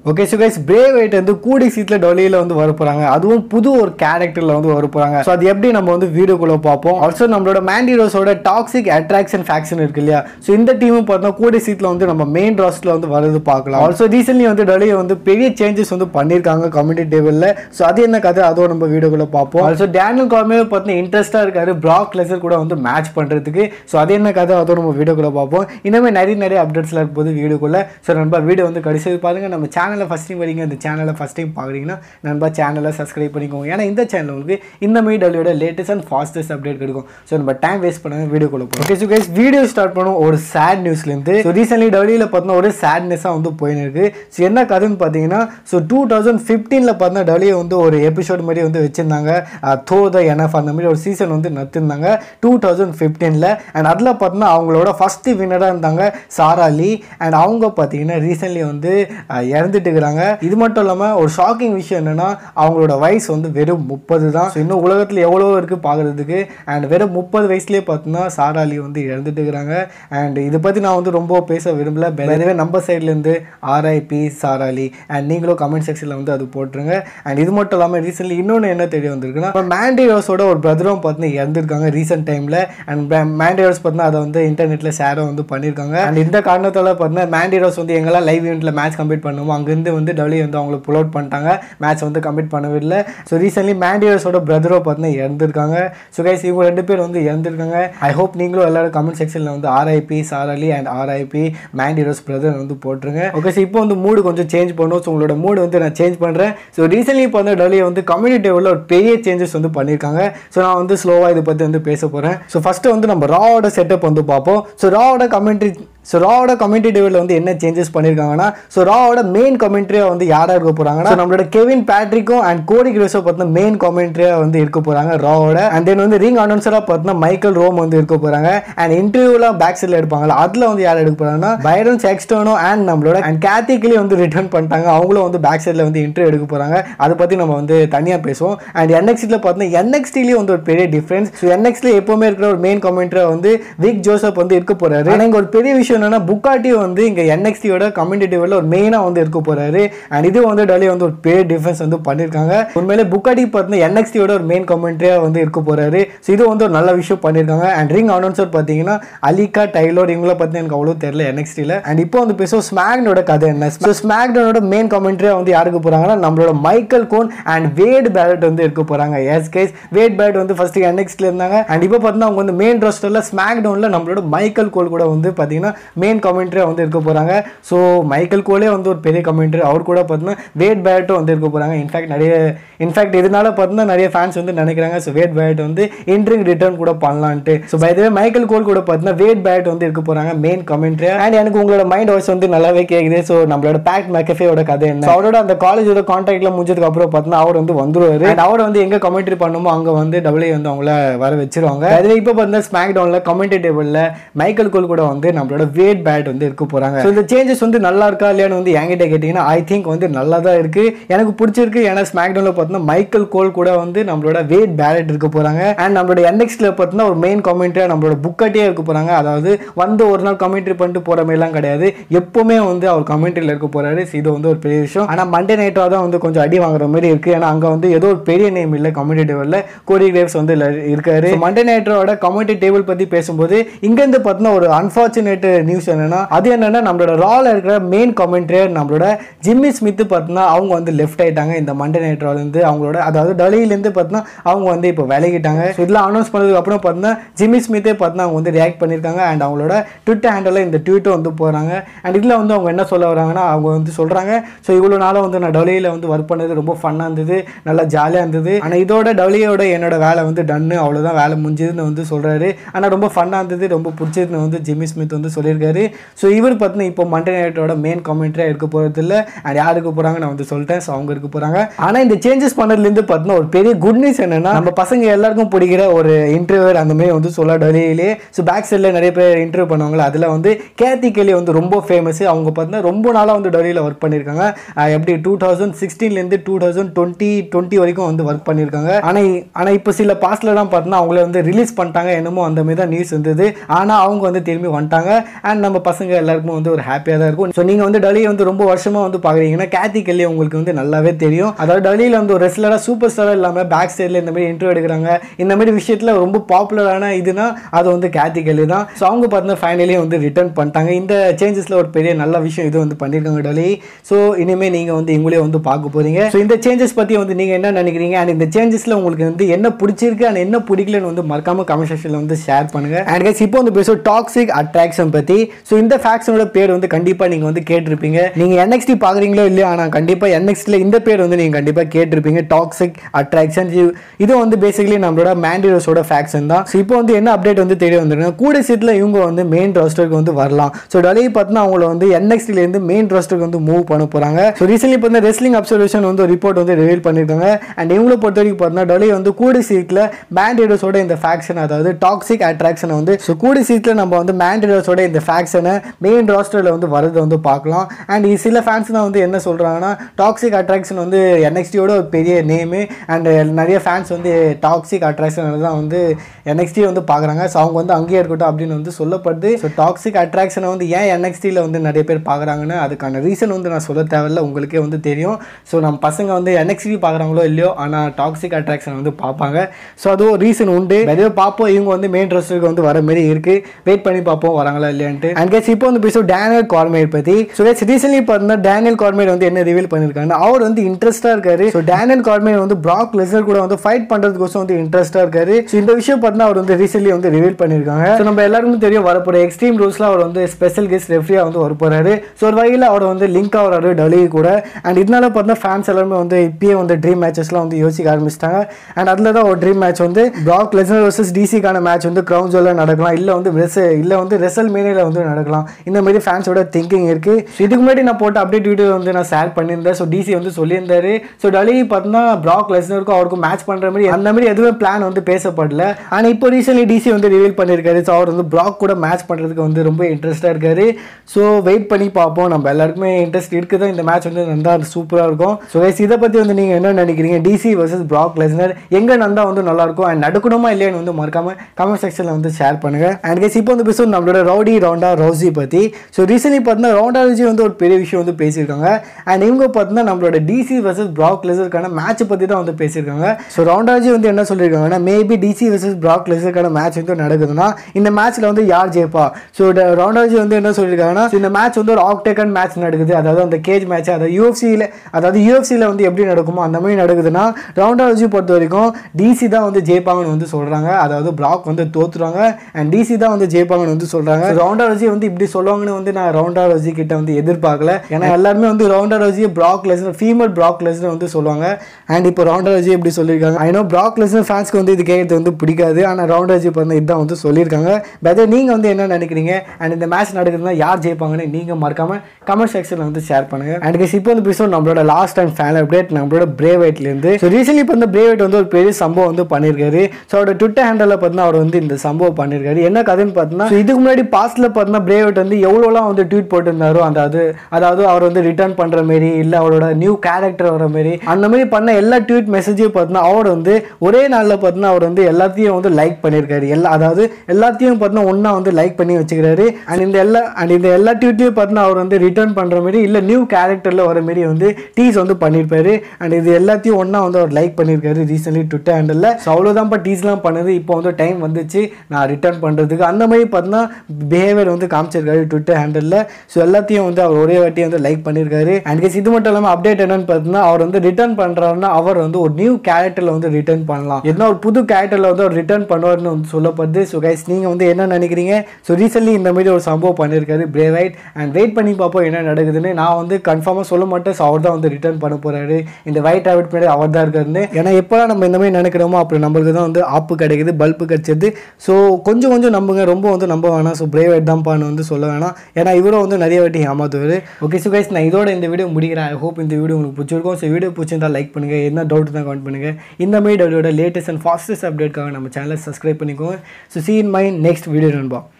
okay so guys brave eight வந்து கூடி சீட்டில் டொலியில் வந்து வர போகிறாங்க அதுவும் புது ஒரு கேரக்டரில் வந்து வர போகிறாங்க ஸோ அது எப்படி நம்ம வந்து வீடியோக்குள்ளே பார்ப்போம் ஆல்சோ நம்மளோட மேண்டிரோஸோட டாக்ஸிக் அட்ராக்ஷன் ஃபேக்ஷன் இருக்கு இல்லையா ஸோ இந்த டீமும் பார்த்தோம்னா கூடி சீட்டில் வந்து நம்ம மெயின் ராஸ்டில் வந்து வரது பார்க்கலாம் ஆல்சோ ரீசென்ட்லி வந்து டொலியை வந்து பெரிய சேஞ்சஸ் வந்து பண்ணியிருக்காங்க கம்யூனிட்டி டேபிளில் ஸோ அது என்ன கதை அதுவும் நம்ம வீடியோக்குள்ளே பார்ப்போம் ஆல்சோ டேனியல் கார்மே பார்த்தீங்கன்னா இன்ட்ரெஸ்ட்டாக இருக்காரு பிராக் லெசர் கூட வந்து மேட்ச் பண்ணுறதுக்கு ஸோ அது என்ன கதை அதுவும் நம்ம வீடியோக்குள்ளே பார்ப்போம் இன்னுமே நிறைய நிறைய அப்டேட்ஸ்லாம் இருக்கும்போது வீடியோக்குள்ளே ஸோ நண்பா வீடியோ வந்து கடைசி பாருங்க நம்ம சேனலை ஃபஸ்ட் டைம் வரீங்க இந்த சேனலை ஃபஸ்ட் டைம் பார்க்குறீங்கன்னா நண்பா சேனலை சப்ஸ்கிரைப் பண்ணிக்கோங்க ஏன்னா இந்த சேனல் உங்களுக்கு இந்த மாதிரி டபிள்யூட லேட்டஸ்ட் அண்ட் ஃபாஸ்டஸ்ட் அப்டேட் கிடைக்கும் ஸோ நம்ம டைம் வேஸ்ட் பண்ணாங்க வீடியோக்குள்ள போகும் okay so guys video start பண்ணும் ஒரு சேட் நியூஸ்லேருந்து ஸோ ரீசென்ட்லி டபிள்யூல பார்த்தீங்கன்னா ஒரு சேட்னஸாக வந்து போயின்னு இருக்கு ஸோ என்ன கதைன்னு பார்த்தீங்கன்னா ஸோ டூ தௌசண்ட் ஃபிஃப்டீனில் பார்த்தீங்கன்னா டபிள்யூ வந்து ஒரு எபிசோட் மாதிரி வந்து வச்சிருந்தாங்க தோ த என்எஃப் அந்த மாதிரி ஒரு சீசன் வந்து நத்திருந்தாங்க டூ தௌசண்ட் ஃபிஃப்டீனில் அண்ட் அதில் பார்த்தீங்கன்னா அவங்களோட ஃபஸ்ட்டு வின்னராக இருந்தாங்க சாரா லீ அண்ட் அவங்க பார்த்தீங்கன்னா ரீசென்ட்லி வந்து அஹ், இறந்துட்டு இருக்கிறாங்க இது மட்டும் இல்லாமல் ஒரு ஷாக்கிங் விஷயம் என்னென்னா அவங்களோட வயசு வந்து வெறும் முப்பது தான் So, இன்னும் உலகத்தில் எவ்வளோ இருக்குது பார்க்குறதுக்கு அண்ட் வெறும் முப்பது வயசுலேயே பார்த்தீங்கன்னா சாரா அலி வந்து இறந்துட்டு இருக்கிறாங்க அண்ட் இதை பற்றி நான் வந்து ரொம்ப பேச விரும்பல எனவே நம்ம சைட்லேருந்து ஆர்ஐபி சாரா அலி அண்ட் நீங்களும் கமெண்ட் செக்ஷனில் வந்து அது போட்டுருங்க அண்ட் இது மட்டும் இல்லாமல் ரீசென்ட்லி இன்னொன்று என்ன தெரிய வந்திருக்குன்னா மேண்டிரோஸோட ஒரு பிரதரும் பார்த்தீங்கன்னா இறந்துருக்காங்க ரீசெண்ட் டைமில் அண்ட் மேண்டிரோஸ் பார்த்தீங்கன்னா அதை வந்து இன்டர்நெட்டில் ஷேரும் வந்து பண்ணியிருக்காங்க அண்ட் இந்த காரணத்தால் பார்த்தீங்கன்னா மேண்டிரோஸ் வந்து எங்கெல்லாம் லைவ் ஈவெண்ட்டில் மேட்ச் கம்ப்ளீட் பண்ணுவோம் அங்கேருந்து வந்து டபிள்யூ வந்து அவங்களை புல் அவுட் பண்ணிட்டாங்க மேட்ச் வந்து கம்ப்ளீட் பண்ணவே இல்லை ஸோ ரீசென்ட்லி மேண்டிரோஸோட பிரதரோ பார்த்தீங்கன்னா இறந்துருக்காங்க ஸோ கைஸ் இவங்க ரெண்டு பேர் வந்து இறந்துருக்காங்க ஐ ஹோப் நீங்களும் எல்லாரும் கமெண்ட் செக்ஷனில் வந்து ஆர்ஐபி சாரலி அண்ட் ஆர்ஐபி மேண்டிரோஸ் பிரதர் வந்து போட்டுருங்க ஓகே ஸோ இப்போ வந்து மூடு கொஞ்சம் சேஞ்ச் பண்ணும் ஸோ உங்களோட மூடு வந்து நான் சேஞ்ச் பண்ணுறேன் ஸோ ரீசென்ட்லி இப்போ வந்து டபிள்யூ வந்து கம்யூனிட்டி உள்ள ஒரு பெரிய சேஞ்சஸ் வந்து பண்ணியிருக்காங்க ஸோ நான் வந்து ஸ்லோவாக இதை பற்றி வந்து பேச போகிறேன் ஸோ ஃபஸ்ட்டு வந்து நம்ம ராவோட செட்டப் வந்து பார்ப்போம் ஸோ ராவோட கமெண்ட்ரி ஸோ ராவோட கமெண்ட்ரி டேபிளில் வந்து என்ன சேஞ்சஸ் பண்ணியிருக்காங்கன்னா ஸோ ராவோட மெயின் கமெண்ட்ரியாக வந்து யாராக இருக்க போகிறாங்கன்னா so நம்மளோட கெவின் பேட்ரிக்கும் அண்ட் கோடி கிரேஸோ பார்த்தீங்கன்னா மெயின் கமெண்ட்ரியாக வந்து இருக்க போகிறாங்க ராவோட அண்ட் தென் வந்து ரிங் அனௌன்சராக பார்த்தீங்கன்னா மைக்கேல் ரோம் வந்து இருக்க போகிறாங்க அண்ட் இன்டர்வியூலாம் பேக் சைடில் எடுப்பாங்கல்ல அதில் வந்து யார் எடுக்க போகிறாங்கன்னா பைரன் செக்ஸ்டோனோ அண்ட் நம்மளோட அண்ட் கேத்திக்கிளி வந்து ரிட்டர்ன் பண்ணிட்டாங்க அவங்களும் வந்து பேக் சைடில் வந்து இன்டர்வியூ எடுக்க போகிறாங்க அதை பற்றி நம்ம வந்து தனியாக பேசுவோம் அண்ட் என்எக்ஸ்டியில் பார்த்தீங்கன்னா என்எக்ஸ்டிலேயும் வந்து ஒரு பெரிய டிஃப்ரென்ஸ் ஸோ என்எக்ஸ்டில் எப்போவுமே இருக்கிற ஒரு மெயின் கமெண்ட்ரியாக வந்து விக் ஜோசப் வந்து இருக்க போகிறாரு ஆனால் இங்கே ஒரு பெரிய விஷயம் என்னன்னா புக்காட்டியும் வந்து இங்கே என்எக்ஸ்டியோட கம்யூனிட்டிவில் ஒரு மெயினாக வந்து இருக்க போகிறாரு அண்ட் இது வந்து டெல்லி வந்து ஒரு பெரிய டிஃபரன்ஸ் வந்து பண்ணியிருக்காங்க உண்மையிலே புக்காட்டி பார்த்தீங்கன்னா என்எக்ஸ்டியோட ஒரு மெயின் கமெண்ட்ரியாக வந்து இருக்க போகிறாரு ஸோ இது வந்து ஒரு நல்ல விஷயம் பண்ணியிருக்காங்க அண்ட் ரிங் அனௌன்சர் பார்த்தீங்கன்னா அலிகா டைலோர் இவங்கள பற்றி எனக்கு அவ்வளோ தெரியல என்எக்ஸ்டியில் அண்ட் இப்போ வந்து பேசுவோம் ஸ்மாக்னோட கதை என்ன ஸோ ஸ்மாக்டோட மெயின் கமெண்ட்ரியாக வந்து யாருக்கு போகிறாங்கன்னா நம்மளோட Michael Cole and Wade Barrett வந்து இருக்க போகிறாங்க எஸ் கேஸ் வேட் பேலட் வந்து ஃபர்ஸ்ட் என்எக்ஸ்டில் இருந்தாங்க அண்ட் இப்போ பார்த்தீங்கன்னா அவங்க வந்து மெயின் ரோஸ்டரில் ஸ்மாக் டவுனில் நம்மளோட மைக்கேல் கோல் கூட வந்து பார்த்தீங்கன்னா மெயின் கமெண்ட்ரியாக வந்து இருக்க போகிறாங்க ஸோ மைக்கேல் கோலே வந்து ஒரு பெரிய கமெண்ட்ரி அவர் கூட பார்த்தீங்கன்னா வேட் பேலட்டும் வந்து இருக்க போகிறாங்க இன்ஃபேக்ட் நிறைய இன்ஃபேக்ட் இதனால பார்த்தீங்கன்னா நிறைய ஃபேன்ஸ் வந்து நினைக்கிறாங்க ஸோ வேட் பேலட் வந்து இன்ட்ரிங் ரிட்டர்ன் கூட பண்ணலான்ட்டு so by way Michael Cole கூட பார்த்தீங்கன்னா வேட் பேலட் வந்து இருக்க போகிறாங்க மெயின் கமெண்ட்ரி அண்ட் எனக்கு உங்களோட மைண்ட் வாய்ஸ் வந்து நல்லாவே கேட்குது ஸோ நம்மளோட பேக் மெக்கஃபேயோட கதை என்ன So அவரோட அந்த காலேஜோட கான்டாக்ட்ல முடிஞ்சதுக்கு அப்புறம் பார்த்தீங்கன்னா அவர் வந்து வந்துருவாரு அண்ட் அவர் வந்து எங்க கமெண்ட்ரி பண்ணுமோ அங்க வந்து டபிள்யூ வந்து அவங்கள வர வச்சிருவாங்க அதுவே இப்போ பார்த்தீங்கன்னா ஸ்மாக் டவுன்ல கமெண்ட்ரி டேபிள்ல மைக்கேல் கோல் கூட வந்து நம்மளோட வேட் பேட் வந்து இருக்க போறாங்க ஸோ இந்த சேஞ்சஸ் வந்து நல்லா இருக்கா இல்லையான்னு வந்து என்கிட்ட கேட்டீங்கன்னா ஐ திங்க் வந்து நல்லா தான் இருக்கு எனக்கு பிடிச்சிருக்கு ஏன்னா ஸ்மாக் டவுன்ல பார்த்தீங்கன்னா மைக்கேல் கோல் கூட வந்து நம்மளோட வேட் பேலட் இருக்க போறாங்க அண்ட் நம்மளோட என்எக்ஸ்ல பார்த்தீங்கன்னா ஒரு மெயின் கமெண்ட்ரியா நம்மளோட புக்கட்டியே இருக்க போறாங்க அதாவது வந்து ஒரு நாள் கமெண்ட்ரி பண்ணிட்டு போற மாதிரிலாம் கிடையாது எப்பவுமே வந்து அவர் கமெண்ட்ரியில் இருக்க போறாரு So இது வந்து ஒரு பெரிய விஷயம் ஆனால் மண்டே நைட்டாக தான் வந்து கொஞ்சம் அடி வாங்குற மாதிரி இருக்கு ஏன்னா அங்கே வந்து ஏதோ ஒரு பெரிய நேம் இல்லை கம்யூனிட்டி டேபிளில் கோடி கிரேவ்ஸ் வந்து இல்ல- இருக்காரு மண்டே நைட்டரோட கம்யூனிட்டி டேபிள் பற்றி பேசும்போது இங்கேருந்து பார்த்தீங்கன்னா ஒரு அன்ஃபார்ச்சுனேட் நியூஸ் என்னன்னா அது என்னன்னா நம்மளோட ரால இருக்கிற மெயின் கமெண்ட்ரியர் நம்மளோட ஜிம்மி ஸ்மித் பார்த்தீங்கன்னா அவங்க வந்து லெஃப்ட் ஆயிட்டாங்க இந்த மண்டே நைட் இருந்து அவங்களோட அதாவது டெல்லியிலேருந்து பார்த்தீங்கன்னா அவங்க வந்து இப்போ விலகிட்டாங்க ஸோ இதெல்லாம் அனௌன்ஸ் பண்ணதுக்கு அப்புறம் பார்த்தீங்கன்னா ஜிம்மி ஸ்மித்தே பார்த்தீங்கன்னா அவங்க வந்து ரியாக்ட் பண்ணியிருக்காங்க அண்ட் அவங்களோட ட்விட்டர் ஹேண்டலில் இந்த ட்வீட்டும் வந்து போகிறாங்க அண்ட் இதில் வந்து அவங்க என்ன சொல்ல வராங்கன்னா அவங்க வந்து சொல்கிறாங்க ஸோ இவ்வளோ நாளாக வந்து நான் டெல்லியில் வந்து ஒர்க் பண்ணது ரொம்ப ஃபன்னாக இருந்தது நல்லா ஜாலியாக இருந்தது ஆனால் இதோட டெல்லியோட என்னோட வேலை வந்து டன்னு அவ்வளோதான் வேலை முடிஞ்சதுன்னு வந்து சொல்கிறாரு ஆனால் ரொம்ப ஃபன்னாக இருந்தது ரொம்ப பிடிச்சதுன்னு வந்து ஜிம்மி ஸ்மித் வந்து சொல்லியிருக்காரு ஸோ இவர் பார்த்தீங்கன்னா இப்போ மண்டே நைட்டோட மெயின் கமெண்ட்ரியாக இருக்க போகிறது இல்லை அண்ட் யார் இருக்க போகிறாங்க நான் வந்து சொல்லிட்டேன் ஸோ அவங்க இருக்க போகிறாங்க ஆனால் இந்த சேஞ்சஸ் பண்ணதுலேருந்து பார்த்தீங்கன்னா ஒரு பெரிய குட் நியூஸ் என்னன்னா நம்ம பசங்க எல்லாருக்கும் பிடிக்கிற ஒரு இன்டர்வியூர் அந்த மாதிரி வந்து சொல்ல டெல்லியிலே ஸோ பேக் சைடில் நிறைய பேர் இன்டர்வியூ பண்ணுவாங்களா அதில் வந்து கேத்தி கேலி வந்து ரொம்ப ஃபேமஸ் அவங்க பார்த்தீங்கன்னா ரொம்ப நாளாக வந்து டெல்லியில் ஒர்க் பண்ணியிருக்காங்க அஹ் எப்படி டூ தௌசண்ட் சிக்ஸ்டீன்லேருந்து டூ தௌசண்ட் டுவெண்ட்டி டுவெண்ட்டி வரைக்கும் வந்து ஒர்க் பண்ணியிருக்காங்க ஆனால் ஆனால் இப்போ சில பாஸ்ட்லலாம் பார்த்தீங்கன்னா அவங்கள வந்து ரிலீஸ் பண்ணிட்டாங்க என்னமோ அந்த மாதிரி தான் நியூஸ் இருந்தது ஆனால் அவங்க வந்து திரும்பி வந்துட்டாங்க அண்ட் நம்ம பசங்க எல்லாருக்குமே வந்து ஒரு ஹாப்பியாக தான் இருக்கும் ஸோ நீங்கள் வந்து டலியை வந்து ரொம்ப வருஷமாக வந்து பார்க்குறீங்கன்னா கேத்தி கெல்லி உங்களுக்கு வந்து நல்லாவே தெரியும் அதாவது டலியில் வந்து ஒரு ரெஸ்லராக சூப்பர் ஸ்டாராக இல்லாமல் பேக் சைடில் இந்த மாதிரி இன்டர்வியூ எடுக்கிறாங்க இந்த மாதிரி விஷயத்தில் ரொம்ப பாப்புலரான இதுனா அது வந்து கேத்தி கெல்லி தான் ஸோ அவங்க பார்த்தீங்கன்னா ஃபைனலி வந்து ரிட்டர்ன் பண்ணிட்டாங்க இந்த சேஞ்சஸில் ஒரு பெரிய நல்ல விஷயம் இது வந்து பண்ணியிருக்காங்க டலி ஸோ இனிமேல் நீங்கள் வந்து இவங்களே வந்து பார்க்க போகிறீங்க ஸோ இந்த சேஞ்சஸ் பற்றி வந்து நீங்கள் என்ன நினைக்கிறீங்க அண்ட் இந்த சேஞ்சஸில் உங்களுக்கு வந்து என்ன பிடிச்சிருக்கு அண்ட் என்ன பிடிக்கலன்னு வந்து மறக்காம கமெண்ட் செக்ஷனில் வந்து ஷேர் பண்ணுங்க அண்ட் guys இப்போ வந்து பேசுவோம் டாக்ஸிக் அட்ராக்ஷன் பற்றி ஸோ இந்த ஃபேக்ஷனோட பேர் வந்து கண்டிப்பாக நீங்கள் வந்து கேட்டிருப்பீங்க நீங்கள் என்எக்ஸ்டி பார்க்குறீங்களோ இல்லையோ ஆனால் கண்டிப்பாக என்எக்ஸ்டியில் இந்த பேர் வந்து நீங்கள் கண்டிப்பாக கேட்டிருப்பீங்க டாக்ஸிக் அட்ராக்ஷன் இது வந்து பேசிக்கலி நம்மளோட மேண்டிரோஸோட ஃபேக்ஷன் தான் ஸோ இப்போ வந்து என்ன அப்டேட் வந்து தெரிய வந்துருங்க கூட சீட்டில் இவங்க வந்து மெயின் ரோஸ்டருக்கு வந்து வரலாம் ஸோ டலி பார்த்தீங்கன்னா அவங்கள வந்து என்எக்ஸ்டிலேருந்து மெயின் ரோஸ்டருக்கு வந்து மூவ் பண்ண போகிறாங்க ஸோ ரீசென்ட்லி இப்போ வந்து ரெஸ்லிங் அப்சர்வேஷன் வந்து ரிப்போர்ட் வந்து ரிவீல் பண்ணியிருக்காங்க அண்ட் இவங்களை பொறுத்த வரைக்கும் பார்த்தீங்கன்னா டொலி வந்து கூடி சீட்டில் மேண்டேடோஸோட இந்த ஃபேக்ஷன் அதாவது டாக்ஸிக் அட்ராக்ஷனை வந்து ஸோ கூடி சீட்டில் நம்ம வந்து மேண்டேடோஸோட இந்த ஃபேக்ஷனை மெயின் ராஸ்டரில் வந்து வரதை வந்து பார்க்கலாம் அண்ட் சில ஃபேன்ஸ் தான் வந்து என்ன சொல்கிறாங்கன்னா டாக்ஸிக் அட்ராக்ஷன் வந்து என்எக்ஸ்டியோட ஒரு பெரிய நேமு அண்ட் நிறைய ஃபேன்ஸ் வந்து டாக்ஸிக் அட்ராக்ஷன் தான் வந்து என்எக்ஸ்டி வந்து பார்க்குறாங்க ஸோ அவங்க வந்து அங்கேயே இருக்கட்டும் அப்படின்னு வந்து சொல்லப்படுது ஸோ டாக்ஸிக் அட்ராக்ஷனை வந்து ஏன் என்எக்ஸ்டியில் வந்து நிறைய பேர் பார்க்குறாங்கன்னு அதுக்கான ரீசன் வந்து நான் சொல்ல தேவையில்ல உங்களுக்கே வந்து தெரியும் ஸோ நம்ம பசங்க வந்து என்எக்ஸ்டி பார்க்குறாங்களோ இல்லையோ ஆனால் டாக்ஸிக் அட்ராக்ஷன் வந்து பார்ப்பாங்க ஸோ அது ஒரு ரீசன் உண்டு நிறைய பார்ப்போம் இவங்க வந்து மெயின் ரோஸ்டருக்கு வந்து வர மாதிரி இருக்கு வெயிட் பண்ணி பார்ப்போம் வராங்களா இல்லையான்ட்டு அண்ட் கேஸ் இப்போ வந்து பேசுவோம் டேனியல் கார்மேட் பற்றி ஸோ கேஸ் ரீசென்ட்லி பார்த்தீங்கன்னா டேனியல் கார்மேட் வந்து என்ன ரிவீல் பண்ணியிருக்காங்க அவர் வந்து இன்ட்ரெஸ்ட்டாக இருக்காரு ஸோ டேனியல் கார்மேட் வந்து பிராக் லெசர் கூட வந்து ஃபைட் பண்ணுறதுக்கோசம் வந்து இன்ட்ரெஸ்ட்டாக இருக்காரு ஸோ இந்த விஷயம் பார்த்தீங்கன்னா அவர் வந்து ரீசென்ட்லி வந்து ரிவீல் பண்ணியிருக்காங்க ஸோ நம்ம எல்லாருக்கும் தெரியும் வரப்போகிற எக்ஸ்ட்ரீம் ரூல்ஸில் அவர் வந்து ஸ்பெஷல் கெஸ்ட் ரெஃப்ரியாக வந்து வர போகிறாரு ஸோ ஒரு வகையில் அவர் வந்து லிங்க் ஆகிறாரு டலி கூட அண்ட் இதனால பார்த்தா ஃபேன்ஸ் எல்லாருமே வந்து இப்பயே வந்து ட்ரீம் மேட்சஸ்லாம் வந்து யோசிக்க ஆரம்பிச்சிட்டாங்க அண்ட் அதில் தான் ஒரு ட்ரீம் மேட்ச் வந்து பிராக் லெசனர் வர்சஸ் டிசிக்கான மேட்ச் வந்து கிரவுண்ட் ஜோலில் நடக்கலாம் இல்லை வந்து ரெஸ் இல்லை வந்து ரெசல் மேனியில் வந்து நடக்கலாம் இந்த மாதிரி ஃபேன்ஸோட திங்கிங் இருக்குது இதுக்கு முன்னாடி நான் போட்ட அப்டேட் வீடியோ வந்து நான் ஷேர் பண்ணியிருந்தேன் ஸோ டிசி வந்து சொல்லியிருந்தாரு ஸோ டலி பார்த்தீங்கன்னா பிராக் லெசனருக்கும் அவருக்கும் மேட்ச் பண்ணுற மாதிரி அந்த மாதிரி எதுவுமே பிளான் வந்து பேசப்படல ஆனால் இப்போ ரீசென்ட்லி டிசி வந்து ரிவீல் பண்ணியிருக்காரு ஸோ அவர் வந்து பிராக் கூட மேட்ச் பண்ணுறதுக்கு வந்து ரொம்ப இன்ட்ரெஸ்ட்டாக இருக்காரு ஸோ வெயிட் பண்ணி பார்ப்போம் நம்ம எல்லாருக்குமே இன்ட்ரெஸ்ட் இருக்குது இந்த மேட்ச் வந்து நல்லா சூப்பராக இருக்கும் ஸோ கைஸ் இதை பற்றி வந்து நீங்கள் என்ன நினைக்கிறீங்க டிசி வர்சஸ் பிராக் லெஸ்னர் எங்கே நடந்தால் வந்து நல்லா இருக்கும் அண்ட் நடக்கணுமா இல்லையான்னு வந்து மறக்காம கமெண்ட் செக்ஷனில் வந்து ஷேர் பண்ணுங்க அண்ட் கைஸ் இப்போ வந்து பேசுவோம் நம்மளோட ரவுடி ரவுண்டா ரோசி பற்றி ஸோ ரீசென்ட்லி பார்த்தீங்கன்னா ரவுண்டா ரோசி வந்து ஒரு பெரிய விஷயம் வந்து பேசியிருக்காங்க அண்ட் இவங்க பார்த்தீங்கன்னா நம்மளோட டிசி வர்சஸ் பிராக் லெசருக்கான மேட்ச் பற்றி தான் வந்து பேசியிருக்காங்க ஸோ ரவுண்டா ரோசி வந்து என்ன சொல்லியிருக்காங்கன்னா மேபி டிசி வர்சஸ் பிராக் லெசருக்கான மேட்ச் வந்து நடக்குதுன்னா இந்த மேட்ச்சில் வந்து யார் ஜெயிப்பா ஸோ ரவுண்டா ரோசி வந்து என்ன சொல்லியிருக்காங்கன்னா இந்த மேட்ச் வந்து ஒரு ஆக்டேக்கன் மேட்ச் நடக்குது அதாவது அந்த கேஜ் மேட்ச் அதாவது யூஎஃப்சியில் அதாவது யூஎஃப்சியில் வந்து எப்படி நடக்குமோ அந்த மாதிரி நடக்குதுன்னா ரவுண்டா ரோசி பொறுத்த வரைக்கும் டிசி தான் வந்து ஜெயிப்பாங்கன்னு வந்து சொல்கிறாங்க அதாவது பிளாக் வந்து தோத்துருவாங்க அண்ட் டிசி தான் வந்து ஜெயிப்பாங்கன்னு வந்து சொல்கிறாங்க ரவுண்டா ரோசி வந்து இப்படி சொல்லுவாங்கன்னு வந்து நான் ரவுண்டா ரோசி கிட்ட வந்து எதிர்பார்க்கல ஏன்னா எல்லாருமே வந்து ரவுண்டா ரோசியை Brock Lesnar female Brock Lesnar வந்து சொல்லுவாங்க அண்ட் இப்போ ரவுண்டா ரோசி எப்படி சொல்லியிருக்காங்க ஐ நோ பிராக் லெஸ்னர் ஃபேன்ஸ்க்கு வந்து இது கேட்கறது வந்து பிடிக்காது ஆனால் ரவுண்டா ரோசி வந்து இதுதான் வந்து சொல்லியிருக்காங்க பெதர் நீங்கள் வந்து என்ன நினைக்கிறீங்க அண்ட் இந்த மேட்ச் நடக்குதுன்னா யார் ஜெயிப்பாங்கன்னு நீங்கள் மறக்காம கமெண்ட் செக்ஷனில் வந்து ஷேர் பண்ணுங்க அண்ட் guys, இப்போ வந்து பேசுவோம் நம்மளோட லாஸ்ட் அண்ட் ஃபேன் அப்டேட் நம்மளோட பிரேவைட்லேருந்து ஸோ ரீசென்ட்லி இப்போ வந்து பிரேவைட் வந்து ஒரு பெரிய சம்பவம் வந்து பண்ணியிருக்காரு ஸோ அவரோட ட்விட்டர் ஹேண்டலில் பார்த்தீங்கன்னா அவர் வந்து இந்த சம்பவம் பண்ணியிருக்காரு என்ன கதைன்னு பார்த்தீங்கன்னா so இதுக்கு முன்னாடி பாஸ்ட்டில் பார்த்தீங்கன்னா பிரேவைட் வந்து எவ்வளோலாம் வந்து ட்வீட் போட்டிருந்தாரோ அந்த அது அதாவது அவர் வந்து ரிட்டர்ன் பண்ணுற மாரி இல்லை அவரோட நியூ கேரக்டர் வர மாரி அந்த மாதிரி பண்ண எல்லா ட்வீட் மெசேஜையும் பார்த்தீங்கன்னா அவர் வந்து ஒரே நாளில் பார்த்தீங்கன்னா அவர் வந்து எல்லாத்தையும் வந்து லைக் பண்ணியிருக்காரு எல்லா அதாவது எல்லாத்தையும் பார்த்தீங்கன்னா ஒன்றா வந்து லைக் பண்ணி வச்சுக்கிறாரு அண்ட் இந்த எல்லா அண்ட் இந்த எல்லா ட்வீட்லையும் பார்த்தீங்கன்னா அவர் வந்து ரிட்டர்ன் பண்ணுற மாதிரி இல்லை நியூ கேரக்டரில் வர மாரி வந்து டீஸ் வந்து பண்ணியிருப்பாரு அண்ட் இது எல்லாத்தையும் ஒன்றா வந்து அவர் லைக் பண்ணியிருக்காரு ரீசென்ட்லி ட்விட்டர் ஹேண்டலில் ஸோ அவ்வளோதான்ப்பா டீஸ்லாம் பண்ணது இப்போ வந்து டைம் வந்துச்சு நான் ரிட்டர்ன் பண்ணுறதுக்கு அந்த மாதிரி பார்த்தீங்கன்னா பிஹேவியர் வந்து காமிச்சிருக்காரு ட்விட்டர் ஹேண்டலில் ஸோ எல்லாத்தையும் வந்து அவர் ஒரே வாட்டி வந்து லைக் பண்ணியிருக்காரு அண்ட் கேஸ் இது மட்டும் இல்லாமல் அப்டேட் என்னன்னு பார்த்தீங்கன்னா அவர் வந்து ரிட்டர்ன் பண்ணுறாருன்னா அவர் வந்து ஒரு நியூ கேரக்டரில் வந்து ரிட்டர்ன் பண்ணலாம் என்ன ஒரு புது கேரக்டரில் வந்து அவர் ரிட்டர்ன் பண்ணுவார்னு வந்து சொல்லப்படுது ஸோ கைஸ் நீங்கள் வந்து என்ன நினைக்கிறீங்க ஸோ ரீசென்ட்லி இந்த மாதிரி ஒரு சம்பவம் பண்ணியிருக்காரு பிரேவைட் அண்ட் வெயிட் பண்ணி பார்ப்போம் என்ன நடக்குதுன்னு நான் வந்து கன்ஃபார்மாக சொல்ல மாட்டேன் ஸோ அவர் தான் வந்து ரிட்டர்ன் பண்ண போகிறாரு இந்த ஒயிட் ஹேபிட் பின்னாடி அவர் தான் இருக்காருன்னு ஏன்னா எப்போலாம் நம்ம இந்த மாதிரி நினைக்கிறோமோ அப்புறம் நம்மளுக்கு தான் வந்து ஆப்பு கிடைக்குது பல்பு கிடைச்சது ஸோ கொஞ்சம் கொஞ்சம் நம்புங்க ரொம்ப வந்து நம்ப வேணாம் ஸோ பிரேவைட் தான்ப்பான்னு வந்து சொல்ல வேணாம் ஏன்னா இவரும் வந்து நிறைய வாட்டி ஏமாத்துவார் ஓகே ஸோ கைஸ் நான் இதோட இந்த வீடியோ முடிக்கிறேன் ஐ ஹோப் இந்த வீடியோ உங்களுக்கு பிடிச்சிருக்கும் ஸோ வீடியோ பிடிச்சிருந்தா லைக் பண்ணுங்கள் என்ன டவுட் தான் கமெண்ட் பண்ணுங்கள் இந்த மாதிரி டவுட்டோட லேட்டஸ்ட் அண்ட் ஃபாஸ்டஸ்ட் அப்டேட்காக நம்ம சேனலை சப்ஸ்கிரைப் பண்ணிக்கோங்க so see in my next video நண்பா